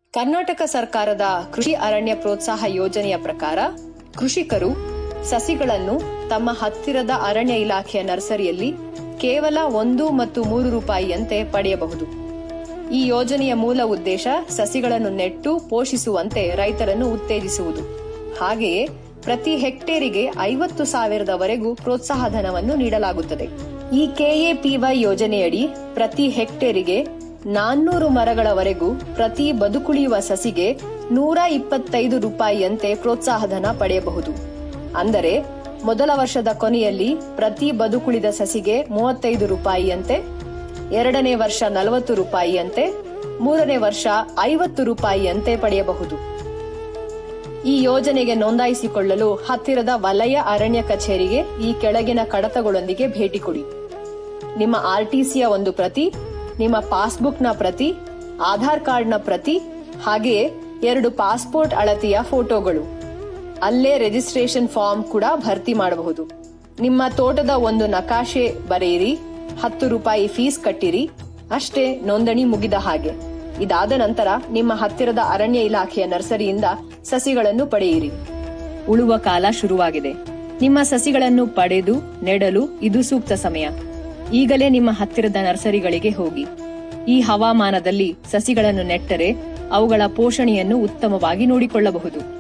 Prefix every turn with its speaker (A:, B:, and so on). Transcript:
A: ಕರ್ನಾಟಕ ಸರ್ಕಾರದ ಕೃಷಿ ಅರಣ್ಯ ಪ್ರೋತ್ಸಾಹ ಯೋಜನೆಯ ಪ್ರಕಾರ ಕೃಷಿಕರು ಸಸಿಗಳನ್ನು ತಮ್ಮ ಹತ್ತಿರದ ಅರಣ್ಯ ಇಲಾಖೆಯ ನರ್ಸರಿಯಲ್ಲಿ ಕೇವಲ ಒಂದು ಮತ್ತು ಮೂರು ರೂಪಾಯಿಯಂತೆ ಪಡೆಯಬಹುದು ಈ ಯೋಜನೆಯ ಮೂಲ ಉದ್ದೇಶ ಸಸಿಗಳನ್ನು ನೆಟ್ಟು ಪೋಷಿಸುವಂತೆ ರೈತರನ್ನು ಉತ್ತೇಜಿಸುವುದು ಹಾಗೆಯೇ ಪ್ರತಿ ಹೆಕ್ಟೇರಿಗೆ ಐವತ್ತು ಸಾವಿರದವರೆಗೂ ಪ್ರೋತ್ಸಾಹ ಧನವನ್ನು ನೀಡಲಾಗುತ್ತದೆ ಈ ಕೆಎಪಿವೈ ಯೋಜನೆಯಡಿ ಪ್ರತಿ ಹೆಕ್ಟೇರಿಗೆ ನಾನ್ನೂರು ಮರಗಳವರೆಗೂ ಪ್ರತಿ ಬದುಕುಳಿಯುವ ಸಸಿಗೆ ನೂರ ಇಪ್ಪತ್ತೈದು ರೂಪಾಯಿಯಂತೆ ಪ್ರೋತ್ಸಾಹಧನ ಪಡೆಯಬಹುದು ಅಂದರೆ ಮೊದಲ ವರ್ಷದ ಕೊನೆಯಲ್ಲಿ ಪ್ರತಿ ಬದುಕುಳಿದ ಸಸಿಗೆ ಮೂವತ್ತೈದು ರೂಪಾಯಿಯಂತೆ ಎರಡನೇ ವರ್ಷ ನಲವತ್ತು ರೂಪಾಯಿಯಂತೆ ಮೂರನೇ ವರ್ಷ ಐವತ್ತು ರೂಪಾಯಿಯಂತೆ ಪಡೆಯಬಹುದು ಈ ಯೋಜನೆಗೆ ನೋಂದಾಯಿಸಿಕೊಳ್ಳಲು ಹತ್ತಿರದ ವಲಯ ಅರಣ್ಯ ಕಚೇರಿಗೆ ಈ ಕೆಳಗಿನ ಕಡತಗಳೊಂದಿಗೆ ಭೇಟಿ ಕೊಡಿ ನಿಮ್ಮ ಆರ್ಟಿಸಿಯ ಒಂದು ಪ್ರತಿ ನಿಮ್ಮ ಪಾಸ್ಬುಕ್ನ ಪ್ರತಿ ಆಧಾರ್ ಕಾರ್ಡ್ನ ಪ್ರತಿ ಹಾಗೆಯೇ ಎರಡು ಪಾಸ್ಪೋರ್ಟ್ ಅಳತೆಯ ಫೋಟೋಗಳು ಅಲ್ಲೇ ರಿಜಿಸ್ಟ್ರೇಷನ್ ಫಾರ್ಮ್ ಕೂಡ ಭರ್ತಿ ಮಾಡಬಹುದು ನಿಮ್ಮ ತೋಟದ ಒಂದು ನಕಾಶೆ ಬರೆಯಿರಿ ಹತ್ತು ರೂಪಾಯಿ ಫೀಸ್ ಕಟ್ಟಿರಿ ಅಷ್ಟೇ ನೋಂದಣಿ ಮುಗಿದ ಹಾಗೆ ಇದಾದ ನಂತರ ನಿಮ್ಮ ಹತ್ತಿರದ ಅರಣ್ಯ ಇಲಾಖೆಯ ನರ್ಸರಿಯಿಂದ ಸಸಿಗಳನ್ನು ಪಡೆಯಿರಿ ಉಳುವ ಕಾಲ ಶುರುವಾಗಿದೆ ನಿಮ್ಮ ಸಸಿಗಳನ್ನು ಪಡೆದು ನೆಡಲು ಇದು ಸೂಕ್ತ ಸಮಯ ಈಗಲೇ ನಿಮ್ಮ ಹತ್ತಿರದ ನರ್ಸರಿಗಳಿಗೆ ಹೋಗಿ ಈ ಹವಾಮಾನದಲ್ಲಿ ಸಸಿಗಳನ್ನು ನೆಟ್ಟರೆ ಅವುಗಳ ಪೋಷಣೆಯನ್ನು ಉತ್ತಮವಾಗಿ ನೋಡಿಕೊಳ್ಳಬಹುದು